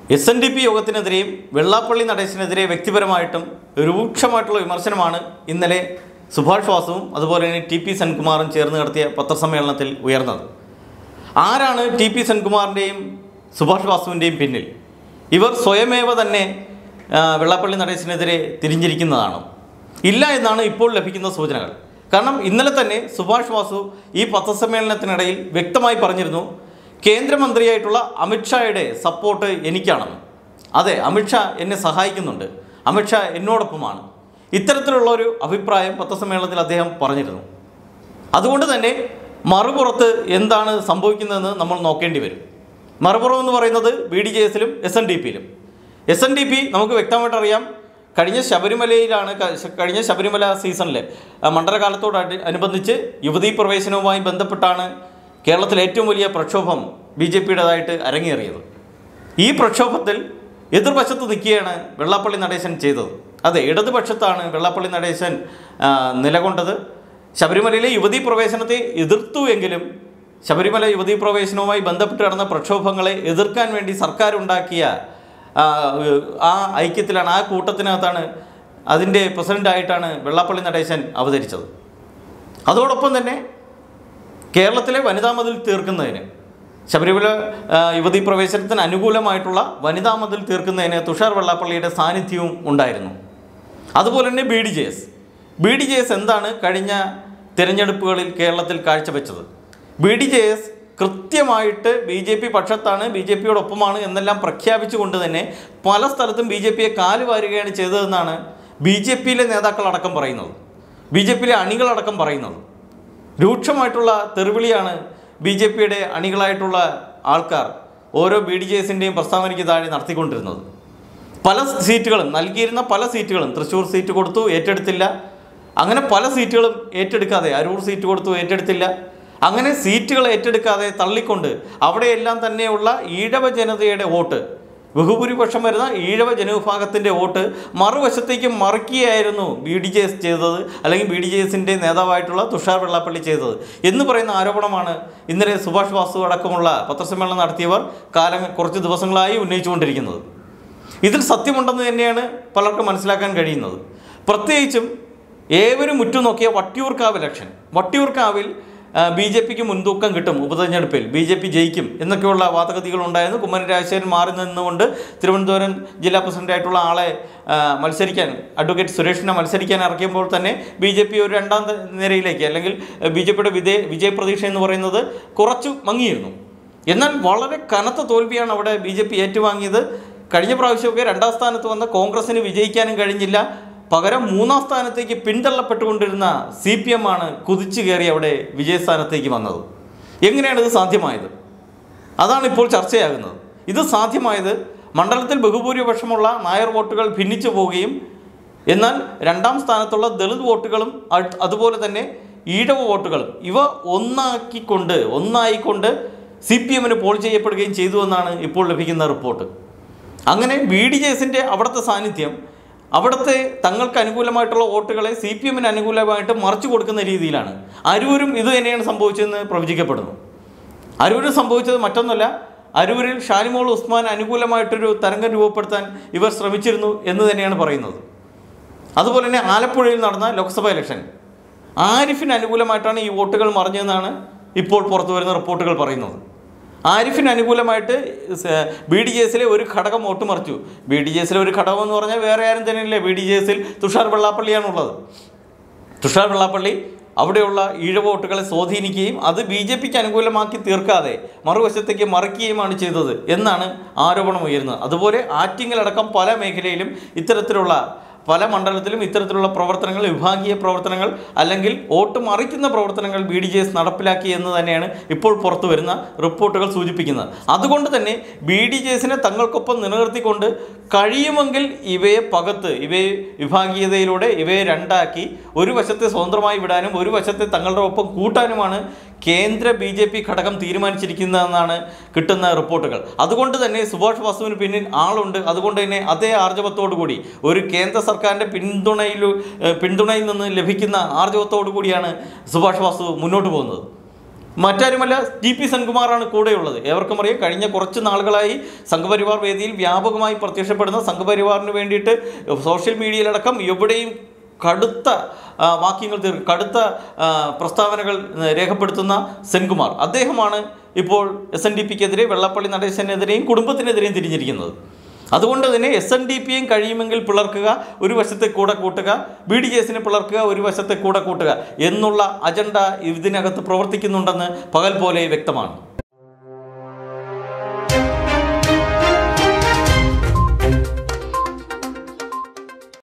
S N D P യോഗത്തിനെതിരെയും വെള്ളാപ്പള്ളി നടേശനെതിരെ വ്യക്തിപരമായിട്ടും രൂക്ഷമായിട്ടുള്ള വിമർശനമാണ് ഇന്നലെ സുഭാഷ് വാസുവും അതുപോലെ തന്നെ ടി പി സെൻകുമാറും ചേർന്ന് നടത്തിയ പത്രസമ്മേളനത്തിൽ ഉയർന്നത് ആരാണ് ടി പി സെൻകുമാറിൻ്റെയും സുഭാഷ് വാസുവിൻ്റെയും പിന്നിൽ ഇവർ സ്വയമേവ തന്നെ ആ, വെള്ളാപ്പള്ളി നടേശനെതിരെ തിരിഞ്ഞിരിക്കുന്നതാണോ ഇല്ല എന്നാണ് ഇപ്പോൾ ലഭിക്കുന്ന സൂചനകൾ കാരണം ഇന്നലെ തന്നെ സുഭാഷ് വാസു ഈ പത്രസമ്മേളനത്തിനിടയിൽ വ്യക്തമായി പറഞ്ഞിരുന്നു കേന്ദ്രമന്ത്രിയായിട്ടുള്ള അമിത്ഷായുടെ സപ്പോർട്ട് എനിക്കാണെന്ന് അതെ അമിത്ഷാ എന്നെ സഹായിക്കുന്നുണ്ട് അമിത്ഷാ എന്നോടൊപ്പമാണ് ഇത്തരത്തിലുള്ള ഒരു അഭിപ്രായം പത്രസമ്മേളനത്തിൽ അദ്ദേഹം പറഞ്ഞിരുന്നു അതുകൊണ്ട് തന്നെ മറുപുറത്ത് എന്താണ് സംഭവിക്കുന്നതെന്ന് നമ്മൾ നോക്കേണ്ടി വരും മറുപുറം എന്ന് പറയുന്നത് ബി ഡി ജെ എസിലും എസ് എൻ ഡി പിയിലും എസ് എൻ ഡി പി നമുക്ക് വ്യക്തമായിട്ട് അറിയാം കഴിഞ്ഞ ശബരിമലയിലാണ് ക- ശ- കഴിഞ്ഞ ശബരിമല സീസണിൽ മണ്ഡലകാലത്തോട് അടി- അനുബന്ധിച്ച് യുവതീ പ്രവേശനവുമായി ബന്ധപ്പെട്ടാണ് കേരളത്തിലെ ഏറ്റവും വലിയ പ്രക്ഷോഭം ബി ജെ പിയുടേതായിട്ട് അരങ്ങേറിയത് ഈ പ്രക്ഷോഭത്തിൽ എതിർവശത്ത് നിൽക്കുകയാണ് വെള്ളാപ്പള്ളി നടേശൻ ചെയ്തത് അതെ ഇടതുപക്ഷത്താണ് വെള്ളാപ്പള്ളി നടേശൻ ആ, നിലകൊണ്ടത് ശബരിമലയിലെ യുവതീ പ്രവേശനത്തെ എതിർത്തു എങ്കിലും ശബരിമല യുവതീ പ്രവേശനവുമായി ബന്ധപ്പെട്ട് നടന്ന പ്രക്ഷോഭങ്ങളെ എതിർക്കാൻ വേണ്ടി സർക്കാർ ഉണ്ടാക്കിയ ആ, ആ ഐക്യത്തിലാണ് ആ കൂട്ടത്തിനകത്താണ് അതിൻ്റെ പ്രസിഡൻ്റായിട്ടാണ് വെള്ളാപ്പള്ളി നടേശൻ അവതരിച്ചത് അതോടൊപ്പം തന്നെ കേരളത്തിലെ വനിതാ മതിൽ തീർക്കുന്നതിന് ശബരിമല ആ, യുവതീ പ്രവേശനത്തിന് അനുകൂലമായിട്ടുള്ള വനിതാ മതിൽ തീർക്കുന്നതിന് തുഷാർ വെള്ളാപ്പള്ളിയുടെ സാന്നിധ്യവും ഉണ്ടായിരുന്നു അതുപോലെ തന്നെ B D J S B D J S എന്താണ് കഴിഞ്ഞ തിരഞ്ഞെടുപ്പുകളിൽ കേരളത്തിൽ കാഴ്ചവെച്ചത് ബി ഡി ജെ എസ് കൃത്യമായിട്ട് ബി ജെ പി പക്ഷത്താണ് ബി ജെ പിയോടൊപ്പമാണ് എന്നെല്ലാം പ്രഖ്യാപിച്ചുകൊണ്ട് തന്നെ പല സ്ഥലത്തും ബി ജെ പിയെ കാലുവാരുകയാണ് ചെയ്തതെന്നാണ് ബി ജെ പിയിലെ നേതാക്കളടക്കം പറയുന്നത് ബി ജെ പിയിലെ അണികളടക്കം പറയുന്നത് രൂക്ഷമായിട്ടുള്ള തെറിവിളിയാണ് ബി ജെ പിയുടെ അണികളായിട്ടുള്ള ആൾക്കാർ ഓരോ ബി ഡി ജെ എസിൻ്റെയും പ്രസ്താവനയ്ക്ക് താഴെ നടത്തിക്കൊണ്ടിരുന്നത് പല സീറ്റുകളും നൽകിയിരുന്ന പല സീറ്റുകളും തൃശ്ശൂർ സീറ്റ് കൊടുത്തു ഏറ്റെടുത്തില്ല അങ്ങനെ പല സീറ്റുകളും ഏറ്റെടുക്കാതെ അരൂർ സീറ്റ് കൊടുത്തു ഏറ്റെടുത്തില്ല അങ്ങനെ സീറ്റുകൾ ഏറ്റെടുക്കാതെ തള്ളിക്കൊണ്ട് അവിടെയെല്ലാം തന്നെയുള്ള ഈഴവ ജനതയുടെ വോട്ട് ബഹുഭൂരിപക്ഷം വരുന്ന ഈഴവ ജനവിഭാഗത്തിൻ്റെ വോട്ട് മറുവശത്തേക്ക് മറിക്കുകയായിരുന്നു ബി ഡി ജെ എസ് ചെയ്തത് അല്ലെങ്കിൽ ബി ഡി ജെ എസിൻ്റെ നേതാവായിട്ടുള്ള തുഷാർ വെള്ളാപ്പള്ളി ചെയ്തത് എന്ന് പറയുന്ന ആരോപണമാണ് ഇന്നലെ സുഭാഷ് വാസു അടക്കമുള്ള പത്രസമ്മേളനം നടത്തിയവർ കാലം കുറച്ച് ദിവസങ്ങളായി ഉന്നയിച്ചുകൊണ്ടിരിക്കുന്നത് ഇതിൽ സത്യമുണ്ടെന്ന് തന്നെയാണ് പലർക്കും മനസ്സിലാക്കാൻ കഴിയുന്നത് പ്രത്യേകിച്ചും ഏവരും ഉറ്റുനോക്കിയ വട്ടിയൂർക്കാവ് ഇലക്ഷൻ വട്ടിയൂർക്കാവിൽ ബി ജെ പിക്ക് മുൻതൂക്കം കിട്ടും ഉപതെരഞ്ഞെടുപ്പിൽ ബി ജെ പി ജയിക്കും എന്നൊക്കെയുള്ള വാദഗതികൾ ഉണ്ടായിരുന്നു കുമ്മനം രാജശേഖരൻ മാറി നിന്നുകൊണ്ട് തിരുവനന്തപുരം ജില്ലാ പ്രസിഡന്റായിട്ടുള്ള ആളെ ആ, മത്സരിക്കാൻ അഡ്വക്കേറ്റ് സുരേഷിനെ മത്സരിക്കാൻ ഇറക്കിയപ്പോൾ തന്നെ ബി ജെ പി ഒരു രണ്ടാം ത- നിരയിലേക്ക് അല്ലെങ്കിൽ ബി ജെ പിയുടെ വിജയ വിജയപ്രതീക്ഷ എന്ന് പറയുന്നത് കുറച്ചു മങ്ങിയിരുന്നു എന്നാൽ വളരെ കനത്ത തോൽവിയാണ് അവിടെ ബി ജെ പി ഏറ്റുവാങ്ങിയത് കഴിഞ്ഞ പ്രാവശ്യമൊക്കെ രണ്ടാം സ്ഥാനത്ത് വന്ന കോൺഗ്രസിന് വിജയിക്കാനും കഴിഞ്ഞില്ല പകരം മൂന്നാം സ്ഥാനത്തേക്ക് പിന്തള്ളപ്പെട്ടുകൊണ്ടിരുന്ന സി പി എം ആണ് കുതിച്ചു കയറി അവിടെ വിജയസ്ഥാനത്തേക്ക് വന്നത് എങ്ങനെയാണ് ഇത് സാധ്യമായത് അതാണ് ഇപ്പോൾ ചർച്ചയാകുന്നത് ഇത് സാധ്യമായത് മണ്ഡലത്തിൽ ബഹുഭൂരിപക്ഷമുള്ള നായർ വോട്ടുകൾ ഭിന്നിച്ചു പോവുകയും എന്നാൽ രണ്ടാം സ്ഥാനത്തുള്ള ദളിത് വോട്ടുകളും അട്- അതുപോലെ തന്നെ ഈഴവ വോട്ടുകളും ഇവ ഒന്നാക്കിക്കൊണ്ട് ഒന്നായിക്കൊണ്ട് സി പി എമ്മിന് പോൾ ചെയ്യപ്പെടുകയും ചെയ്തു എന്നാണ് ഇപ്പോൾ ലഭിക്കുന്ന റിപ്പോർട്ട് അങ്ങനെ ബി ഡി ജെ എസിൻ്റെ അവിടുത്തെ സാന്നിധ്യം അവിടുത്തെ തങ്ങൾക്ക് അനുകൂലമായിട്ടുള്ള വോട്ടുകളെ സി പി എമ്മിന് അനുകൂലമായിട്ട് മറിച്ചു കൊടുക്കുന്ന രീതിയിലാണ് അരൂരും ഇത് തന്നെയാണ് സംഭവിച്ചതെന്ന് പ്രവചിക്കപ്പെടുന്നു അരൂരിൽ സംഭവിച്ചത് മറ്റൊന്നുമല്ല അരൂരിൽ ഷാനിമോൾ ഉസ്മാൻ അനുകൂലമായിട്ടൊരു തരംഗം രൂപപ്പെടുത്താൻ ഇവർ ശ്രമിച്ചിരുന്നു എന്ന് തന്നെയാണ് പറയുന്നത് അതുപോലെ തന്നെ ആലപ്പുഴയിൽ നടന്ന ലോക്സഭാ ഇലക്ഷൻ ആരിഫിന് അനുകൂലമായിട്ടാണ് ഈ വോട്ടുകൾ മറിഞ്ഞതെന്നാണ് ഇപ്പോൾ പുറത്തു വരുന്ന റിപ്പോർട്ടുകൾ പറയുന്നത് ആരിഫിന് അനുകൂലമായിട്ട് ബി ഡി ജെ എസിലെ ഒരു ഘടകം വോട്ട് മറിച്ചു ബി ഡി ജെ എസിലെ ഒരു ഘടകം എന്ന് പറഞ്ഞാൽ വേറെ ആരും തന്നെയില്ല ബി ഡി ജെ എസിൽ തുഷാർ വെള്ളാപ്പള്ളിയാണുള്ളത് തുഷാർ വെള്ളാപ്പള്ളി അവിടെയുള്ള ഈഴ വോട്ടുകളെ സ്വാധീനിക്കുകയും അത് ബി ജെ പിക്ക് അനുകൂലമാക്കി തീർക്കാതെ മറുവശത്തേക്ക് മറിക്കുകയുമാണ് ചെയ്തത് എന്നാണ് ആരോപണം ഉയരുന്നത് അതുപോലെ ആറ്റിങ്ങലടക്കം പല മേഖലയിലും ഇത്തരത്തിലുള്ള പല മണ്ഡലത്തിലും ഇത്തരത്തിലുള്ള പ്രവർത്തനങ്ങൾ വിഭാഗീയ പ്രവർത്തനങ്ങൾ അല്ലെങ്കിൽ വോട്ട് മറിക്കുന്ന പ്രവർത്തനങ്ങൾ ബി ഡി ജെ എസ് നടപ്പിലാക്കി എന്ന് തന്നെയാണ് ഇപ്പോൾ പുറത്തു വരുന്ന റിപ്പോർട്ടുകൾ സൂചിപ്പിക്കുന്നത് അതുകൊണ്ട് തന്നെ ബി ഡി ജെ എസിനെ തങ്ങൾക്കൊപ്പം നിലനിർത്തിക്കൊണ്ട് കഴിയുമെങ്കിൽ ഇവയെ പകത്ത് ഇവയെ വിഭാഗീയതയിലൂടെ ഇവയെ രണ്ടാക്കി ഒരു വശത്തെ സ്വതന്ത്രമായി വിടാനും ഒരു വശത്തെ തങ്ങളുടെ ഒപ്പം കൂട്ടാനുമാണ് കേന്ദ്ര ബി ജെ പി ഘടകം തീരുമാനിച്ചിരിക്കുന്നതെന്നാണ് കിട്ടുന്ന റിപ്പോർട്ടുകൾ അതുകൊണ്ട് തന്നെ സുഭാഷ് വാസുവിന് പിന്നിൽ ആളുണ്ട് അതുകൊണ്ട് തന്നെ അതേ ആർജവത്തോടു കൂടി ഒരു കേന്ദ്ര സർക്കാരിൻ്റെ പിന്തുണയിൽ പിന്തുണയിൽ നിന്ന് ലഭിക്കുന്ന ആർജവത്തോടു കൂടിയാണ് സുഭാഷ് വാസു മുന്നോട്ട് പോകുന്നത് മറ്റാരുമല്ല ടി പി സെൻകുമാറാണ് കൂടെയുള്ളത് ഏവർക്കും അറിയാം കഴിഞ്ഞ കുറച്ച് നാളുകളായി സംഘപരിവാർ വേദിയിൽ വ്യാപകമായി പ്രത്യക്ഷപ്പെടുന്ന സംഘപരിവാറിന് വേണ്ടിയിട്ട് സോഷ്യൽ മീഡിയയിലടക്കം എവിടെയും കടുത്ത ആ, വാക്യങ്ങൾ തീർ കടുത്ത ആ, പ്രസ്താവനകൾ ആ, രേഖപ്പെടുത്തുന്ന സെൻകുമാർ അദ്ദേഹമാണ് ഇപ്പോൾ എസ് എൻ ഡി പിക്കെതിരെ വെള്ളപ്പള്ളി നടേശനെതിരെയും കുടുംബത്തിനെതിരെയും തിരിഞ്ഞിരിക്കുന്നത് അതുകൊണ്ട് തന്നെ എസ് എൻ ഡി പിയും കഴിയുമെങ്കിൽ പിളർക്കുക ഒരു വശത്തെ കൂടെ കൂട്ടുക ബി ഡി ജെ എസിനെ പിളർക്കുക ഒരു വശത്തെ കൂടെ കൂട്ടുക എന്നുള്ള അജണ്ട ഇതിനകത്ത് പ്രവർത്തിക്കുന്നുണ്ടെന്ന് പകൽ പോലെ വ്യക്തമാണ്